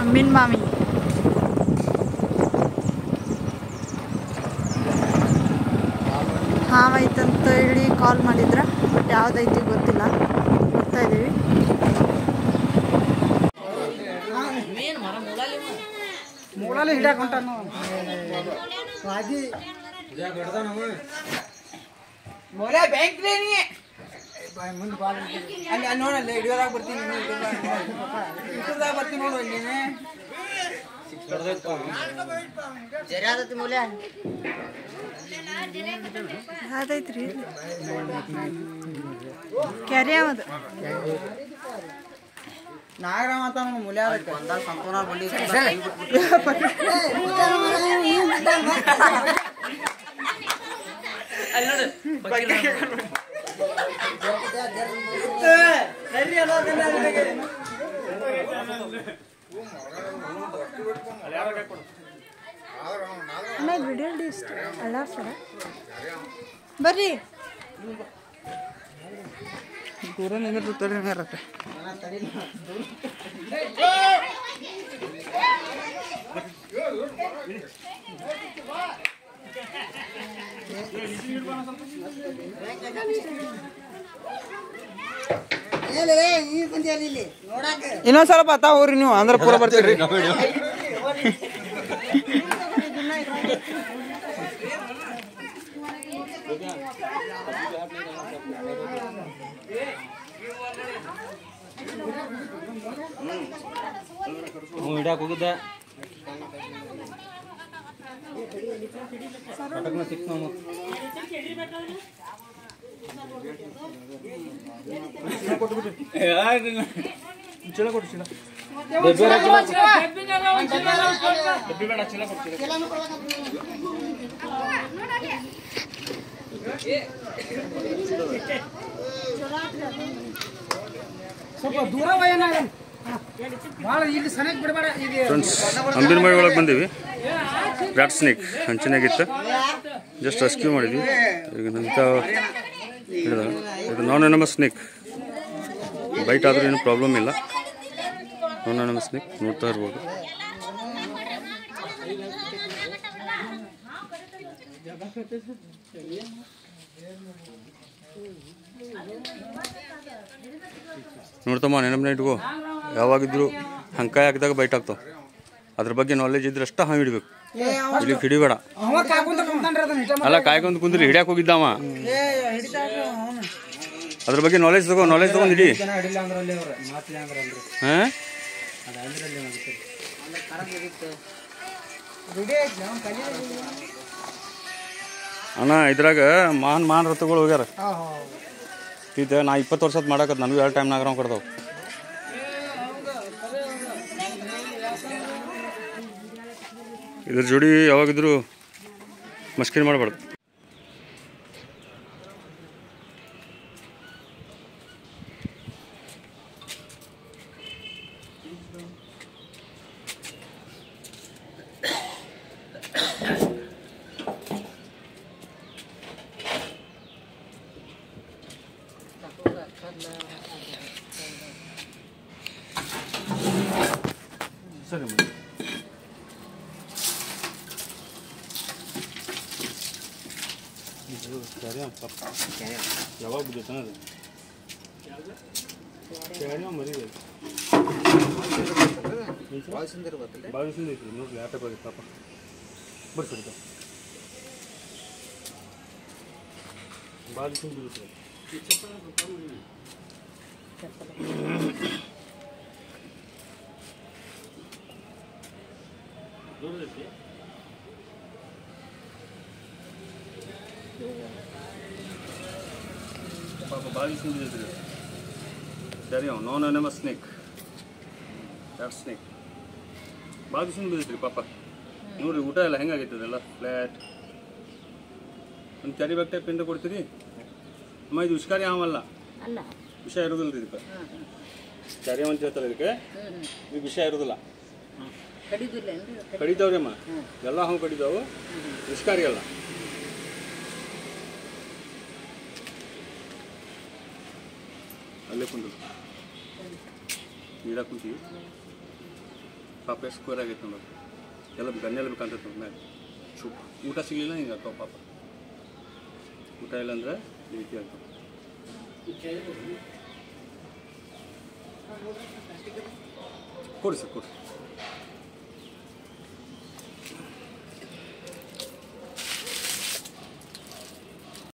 ಅಮ್ಮಿನ ಮಾಮಿ ಹಾವೈತಂತ ಹೇಳಿ ಕಾಲ್ ಮಾಡಿದ್ರ ಬಟ್ ಯಾವ್ದೈತಿ ಗೊತ್ತಿಲ್ಲ ಹೋಗ್ತಾ ಇದೀವಿ ಮೂಳಲ್ಲಿ ಹಿಡ್ಯಾಕ ಹೊಂಟಾನು ವಾದಿ ಮೊಲ ಬ್ಯಾಂಕ್ ರೀ ನೀ ಮುಂದೆ ಬಾಲ್ ಅಲ್ಲಿ ಅಲ್ಲಿ ನೋಡಲ್ಲ ಹಿಡಿಯೋದಾಗ ಬರ್ತೀನಿ ನೀನು ಹಿಡಿಯೋದಾಗ ಬರ್ತೀನಿ ನೋಡು ನೀನು ಯಾವ್ದೈತ್ರಿ ಕ್ಯಾರಿ ಯಾವ್ದು ನಾಗರಾಮ ಅಂತ ನಮ್ಮ ಮುಲ್ಯಾದಕ್ಕೆ ಅಣ್ಣ ವಿಡಿಯೋ ಇಷ್ಟ ಅಲ್ಲ ಸರ ಬರ್ರಿ ದೂರ ನಿಂದಿರ್ತಾರೆ ಇರತ್ತೆ ಇನ್ನೊಂದ್ ಸ್ವಲ್ಪ ಅತ್ತ ಹೋಗ್ರಿ ನೀವು ಅಂದ್ರ ಪೂರ ಬರ್ತೀರಿ ಹಿಡ್ಯಾಕ ಹೋಗಿದ್ದೆ ಪಟಕ್ನ ಸಿಕ್ತು ನಾವು ಚೀಲ ಕೊಡು ಚೀಲ ಸ್ವಲ್ಪ ದೂರ ಏನಾಗ ಭಾಳ ಇಲ್ಲಿ ಸನಕ್ ಬಿಡಬೇಡ ಇದು ಫ್ರೆಂಡ್ಸ್ ಅಂಬಿನ ಮೈ ಒಳಗೆ ಬಂದೀವಿ ರ್ಯಾಟ್ ಸ್ನೇಕ್ ಹಂಚಿನಾಗಿತ್ತು ಜಸ್ಟ್ ರೆಸ್ಕ್ಯೂ ಮಾಡಿದ್ವಿ ಈಗ ನಂತ ಹಿಡಿದ ಇದು ನಾನ್ ಎನಮಸ್ ಸ್ನೇಕ್ ಬೈಟ್ ಆದ್ರೂ ಏನು ಪ್ರಾಬ್ಲಮ್ ಇಲ್ಲ ನಾನ್ ಎನಮಸ್ ಸ್ನೇಕ್ ನೋಡ್ತಾ ಇರ್ಬೋದು ನೋಡ್ತಮ್ಮ ನೆನಪನ್ನ ಇಟ್ಕೋ ಯಾವಾಗಿದ್ರು ಹಂಕಾಯಿ ಹಾಕಿದಾಗ ಬೈಟ್ ಆಗ್ತಾವ ಅದ್ರ ಬಗ್ಗೆ ನಾಲೆಜ್ ಇದ್ರೆ ಅಷ್ಟ ಹಾವು ಹಿಡಿಬೇಕು ಇಲ್ಲಿ ಹಿಡಿಬೇಡ ಅವ ಕಾಕೊಂತ ಕುಂತಾನ್ರಿ ಅದನ್ನ ನಿಜ ಅಲ್ಲ ಕಾಯ್ಕೊಂತ ಕುಂದ್ರಿ ಹಿಡ್ಯಾಕ್ ಹೋಗಿದ್ದವ ಏ ಹಿಡಿತಾರ್ರಿ ಅವನು ಅದ್ರ ಬಗ್ಗೆ ನಾಲೆಜ್ ತಗೋ ನಾಲೆಜ್ ತಗೊಂಡ್ ಹಿಡಿ ಜನ ಹಿಡಿಲ್ಲ ಅಂದ್ರ ಅಲ್ಲಿ ಅವ್ರ ಮಾತಿಲ್ಲ ಅಂದ್ರ ಅಲ್ರಿ ಹಾ ಅದು ಅಂದ್ರಲ್ಲಿ ಏನಾಗುತ್ತೆ ರೂಢಿ ಐತಿ ಅವ್ನ ಕಲಿ ಅಣ್ಣ ಇದ್ರಾಗ ಮಾನ್ ಮಾನ್ ರಥಗಳು ಹೋಗ್ಯಾರ ಹಾ ಹಾ ಇದು ನಾ ಇಪ್ಪತ್ತು ವರ್ಷದ ಮಾಡಕತ್ ನನಗೂ ಎರಡು ಟೈಮ್ನಾಗ ನಾವು ಕೊಡ್ತಾವ ಇದ್ರ ಜೋಡಿ ಯಾವಾಗಿದ್ರು ಮಸ್ಕಿನ್ ಮಾಡಬಾರ್ದು ಸರಿ ಮೇಡಮ್ ಇದು ಸರಿ ಪಾಪ ಯಾವಾಗ ಬಿದ್ದೈತೆ ಅದು ಕ್ಯಾರಿಯ ಮರಿದೆ ಬಾವಿಸಿಂದ ಐತಿ ನೋಡ್ರಿ ಆಟ ಬರೀ ಪಾಪ ಬರ್ರಿ ಸರಿ ಬಾವಿಸಿಂದ ಬಿಡುತ್ತೆ ದೂರದೈತಿ ಪಾಪ ಬಾವಿಸಿಂದ ಬಿದ್ದೈತಿ ಸರಿ ಅವ್ ನೋನ್ ಅನೆಮ ಸ್ನೇಕ್ ಯಾರು ಸ್ನೇಕ್ ಬಾವಿಸಿಂದ ಬಿದ್ದೈತ್ರಿ ಪಾಪ ನೋಡ್ರಿ ಊಟ ಎಲ್ಲ ಹೆಂಗಾಗೈತೆ ಅದೆಲ್ಲ ಫ್ಲ್ಯಾಟ್ ಒಂದು ಕ್ಯಾರಿ ಬ್ಯಾಗ್ ಟೈಪ್ ಎಂತ ಕೊಡ್ತೀರಿ ಅಮ್ಮ ಇದು ವಿಷಕಾರಿ ಆಮಲ್ಲ ಅಲ್ಲ ವಿಷ ಇರೋದಿಲ್ಲ ರೀ ಇದಕ್ಕೆ ಕ್ಯಾರಿ ಅಂತ ಹೇಳ್ತಾರೆ ಇದಕ್ಕೆ ಇದು ವಿಷ ಇರೋದಿಲ್ಲ ಕಡಿದಿಲ್ಲ ಏನ್ರಿ ಕಡಿತಾವ್ರಿ ಅಮ್ಮ ಎಲ್ಲ ಹಾವು ಕಡಿತಾವು ವಿಷಕಾರಿ ಅಲ್ಲ ಅಲ್ಲೇ ಕುಂತು ನೀರಾಗ ಕುಂತೀವಿ ಪಾಪ ಎಷ್ಟು ಸ್ಕ್ವೇರ್ ಆಗೈತೆ ನೋಡೋದು ಎಲ್ಲ ಗನ್ನೆಲ್ಲ ಬೇಕಂತೈತೆ ಮ್ಯಾಗ ಚು ಊಟ ಸಿಗಲಿಲ್ಲ ಹಿಂಗೆ ಆಗ್ತಾವ ಪಾಪ ಊಟ ಇಲ್ಲ ಅಂದ್ರೆ ಈ ರೀತಿ ಆಗ್ತಾವ ಕೊಡಿ ಸರ್ ಕೊಡಿ